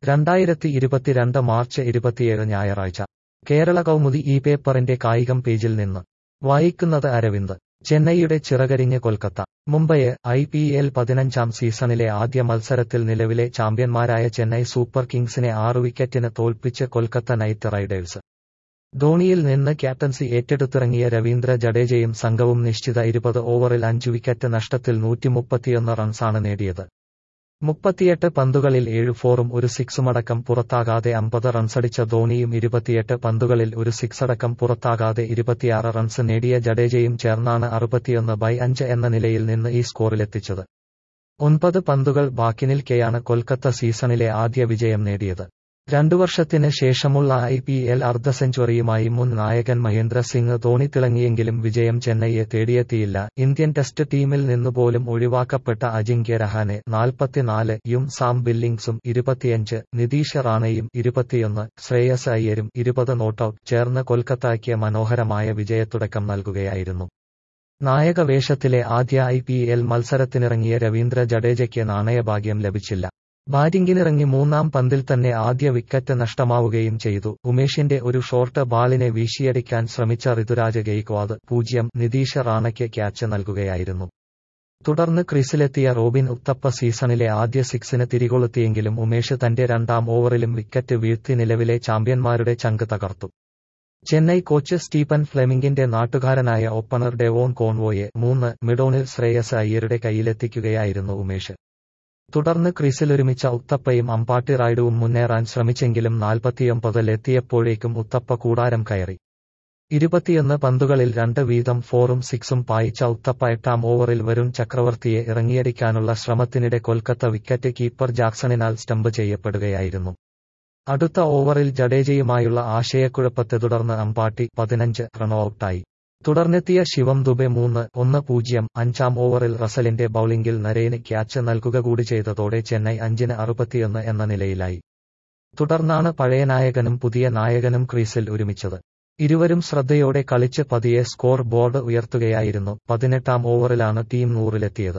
രണ്ടായിരത്തി ഇരുപത്തിരണ്ട് മാർച്ച് ഇരുപത്തിയേഴ് ഞായറാഴ്ച കേരള കൗമുദി ഈ പേപ്പറിന്റെ കായികം പേജിൽ നിന്ന് വായിക്കുന്നത് അരവിന്ദ് ചെന്നൈയുടെ ചിറകരിഞ്ഞ് കൊൽക്കത്ത മുംബൈയെ ഐ പി എൽ പതിനഞ്ചാം സീസണിലെ ആദ്യ മത്സരത്തിൽ നിലവിലെ ചാമ്പ്യന്മാരായ ചെന്നൈ സൂപ്പർ കിങ്സിനെ ആറു വിക്കറ്റിന് തോൽപ്പിച്ച് കൊൽക്കത്ത നൈറ്റ് റൈഡേഴ്സ് ധോണിയിൽ നിന്ന് ക്യാപ്റ്റൻസി ഏറ്റെടുത്തിറങ്ങിയ രവീന്ദ്ര ജഡേജയും സംഘവും നിശ്ചിത ഇരുപത് ഓവറിൽ അഞ്ചു വിക്കറ്റ് നഷ്ടത്തിൽ നൂറ്റിമുപ്പത്തിയൊന്ന് റൺസാണ് നേടിയത് മുപ്പത്തിയെട്ട് പന്തുകളിൽ ഏഴ് ഫോറും ഒരു സിക്സുമടക്കം പുറത്താകാതെ അമ്പത് റൺസടിച്ച ധോണിയും ഇരുപത്തിയെട്ട് പന്തുകളിൽ ഒരു സിക്സടക്കം പുറത്താകാതെ ഇരുപത്തിയാറ് റൺസ് നേടിയ ജഡേജയും ചേർന്നാണ് അറുപത്തിയൊന്ന് ബൈ അഞ്ച് എന്ന നിലയിൽ നിന്ന് ഈ സ്കോറിലെത്തിച്ചത് ഒൻപത് പന്തുകൾ ബാക്കി നിൽക്കെയാണ് കൊൽക്കത്ത സീസണിലെ ആദ്യ വിജയം നേടിയത് രണ്ടു വർഷത്തിന് ശേഷമുള്ള ഐ പി എൽ അർദ്ധ സെഞ്ചുറിയുമായി മുൻ നായകൻ മഹേന്ദ്ര സിംഗ് ധോണി തിളങ്ങിയെങ്കിലും വിജയം ചെന്നൈയെ തേടിയെത്തിയില്ല ഇന്ത്യൻ ടെസ്റ്റ് ടീമിൽ നിന്നുപോലും ഒഴിവാക്കപ്പെട്ട അജിങ്ക്യ രഹാനെ നാൽപ്പത്തിനാല് യും സാം ബില്ലിംഗ്സും ഇരുപത്തിയഞ്ച് നിതീഷ് റാണയും ഇരുപത്തിയൊന്ന് ശ്രേയസ് അയ്യരും ഇരുപത് നോട്ടൌട്ട് ചേർന്ന് കൊൽക്കത്തയ്ക്ക് മനോഹരമായ വിജയത്തുടക്കം നൽകുകയായിരുന്നു നായക വേഷത്തിലെ ആദ്യ ഐ പി എൽ മത്സരത്തിനിറങ്ങിയ രവീന്ദ്ര ജഡേജയ്ക്ക് നാണയഭാഗ്യം ലഭിച്ചില്ല ബാറ്റിംഗിനിറങ്ങി മൂന്നാം പന്തിൽ തന്നെ ആദ്യ വിക്കറ്റ് നഷ്ടമാവുകയും ചെയ്തു ഉമേഷിന്റെ ഒരു ഷോർട്ട് ബാളിനെ വീശിയടിക്കാൻ ശ്രമിച്ച ഋതുരാജ് ഗെയ്ക്വാദ് പൂജ്യം നിതീഷ് റാണയ്ക്ക് ക്യാച്ച് നൽകുകയായിരുന്നു തുടർന്ന് ക്രീസിലെത്തിയ റോബിൻ ഉത്തപ്പ സീസണിലെ ആദ്യ സിക്സിന് തിരികൊളുത്തിയെങ്കിലും ഉമേഷ് തന്റെ രണ്ടാം ഓവറിലും വിക്കറ്റ് വീഴ്ത്തി നിലവിലെ ചാമ്പ്യന്മാരുടെ ചങ്ക് തകർത്തു ചെന്നൈ കോച്ച് സ്റ്റീഫൻ ഫ്ലെമിംഗിന്റെ നാട്ടുകാരനായ ഓപ്പണർ ഡെവോൺ കോൺവോയെ മൂന്ന് മിഡോണിൽ ശ്രേയസ് അയ്യരുടെ കയ്യിലെത്തിക്കുകയായിരുന്നു ഉമേഷ് തുടർന്ന് ക്രീസിലൊരുമിച്ച ഉത്തപ്പയും അമ്പാട്ടി റായിഡുവും മുന്നേറാൻ ശ്രമിച്ചെങ്കിലും നാൽപ്പത്തിയൊമ്പതിലെത്തിയപ്പോഴേക്കും ഉത്തപ്പ കൂടാരം കയറി ഇരുപത്തിയൊന്ന് പന്തുകളിൽ രണ്ട് വീതം ഫോറും സിക്സും പായിച്ച ഉത്തപ്പ എട്ടാം ഓവറിൽ വരുൺ ചക്രവർത്തിയെ ഇറങ്ങിയടിക്കാനുള്ള ശ്രമത്തിനിടെ കൊൽക്കത്ത വിക്കറ്റ് കീപ്പർ ജാക്സണിനാൽ സ്റ്റംപ് ചെയ്യപ്പെടുകയായിരുന്നു അടുത്ത ഓവറിൽ ജഡേജയുമായുള്ള ആശയക്കുഴപ്പത്തെ തുടർന്ന് അമ്പാട്ടി പതിനഞ്ച് റൺഔട്ടായി തുടർന്നെത്തിയ ശിവം ദുബെ മൂന്ന് ഒന്ന് പൂജ്യം അഞ്ചാം ഓവറിൽ റസലിന്റെ ബൌളിംഗിൽ നരേന് ക്യാച്ച് നൽകുക കൂടി ചെയ്തതോടെ ചെന്നൈ അഞ്ചിന് അറുപത്തിയൊന്ന് എന്ന നിലയിലായി തുടർന്നാണ് പഴയ നായകനും പുതിയ നായകനും ക്രീസിൽ ഒരുമിച്ചത് ഇരുവരും ശ്രദ്ധയോടെ കളിച്ച് പതിയെ സ്കോർ ബോർഡ് ഉയർത്തുകയായിരുന്നു പതിനെട്ടാം ഓവറിലാണ് ടീം നൂറിലെത്തിയത്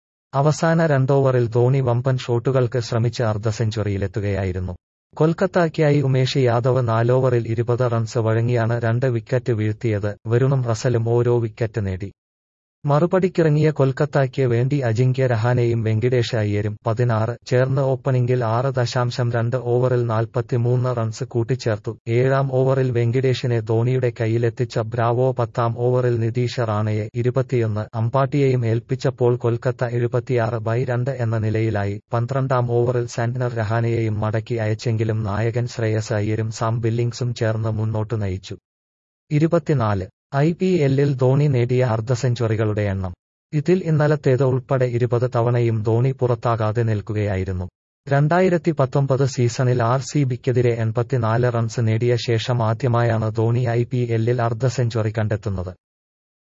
അവസാന രണ്ടോവറിൽ ധോണി വമ്പൻ ഷോട്ടുകൾക്ക് ശ്രമിച്ച് അർദ്ധ സെഞ്ചുറിയിലെത്തുകയായിരുന്നു കൊൽക്കത്തയ്ക്കായി ഉമേഷ് യാദവ് നാലോവറിൽ ഇരുപത് റൺസ് വഴങ്ങിയാണ് രണ്ട് വിക്കറ്റ് വീഴ്ത്തിയത് വരുണും റസലും ഓരോ വിക്കറ്റ് നേടി മറുപടിക്കിറങ്ങിയ കൊൽക്കത്തയ്ക്ക് വേണ്ടി അജിങ്ക്യ രഹാനെയും വെങ്കിടേഷ് അയ്യരും പതിനാറ് ചേർന്ന് ഓപ്പണിംഗിൽ ആറ് ദശാംശം രണ്ട് ഓവറിൽ നാൽപ്പത്തിമൂന്ന് റൺസ് കൂട്ടിച്ചേർത്തു ഏഴാം ഓവറിൽ വെങ്കിടേഷിനെ ധോണിയുടെ കയ്യിലെത്തിച്ച ബ്രാവോ പത്താം ഓവറിൽ നിതീഷ് റാണയെ ഇരുപത്തിയൊന്ന് അമ്പാട്ടിയെയും ഏൽപ്പിച്ചപ്പോൾ കൊൽക്കത്ത എഴുപത്തിയാറ് ബൈ രണ്ട് എന്ന നിലയിലായി പന്ത്രണ്ടാം ഓവറിൽ സാന്റ്നർ രഹാനെയെയും മടക്കി അയച്ചെങ്കിലും നായകൻ ശ്രേയസ് അയ്യരും സാം ബില്ലിംഗ്സും ചേർന്ന് മുന്നോട്ടു നയിച്ചു ഇരുപത്തിനാല് ഐ പി എല്ലിൽ ധോണി നേടിയ അർദ്ധ സെഞ്ചുറികളുടെ എണ്ണം ഇതിൽ ഇന്നലത്തേത് ഉൾപ്പെടെ ഇരുപത് തവണയും ധോണി പുറത്താകാതെ നിൽക്കുകയായിരുന്നു രണ്ടായിരത്തി പത്തൊമ്പത് സീസണിൽ ആർ സി ബിക്കെതിരെ എൺപത്തിനാല് റൺസ് നേടിയ ശേഷം ആദ്യമായാണ് ധോണി ഐ പി എല്ലിൽ അർദ്ധ സെഞ്ചുറി കണ്ടെത്തുന്നത്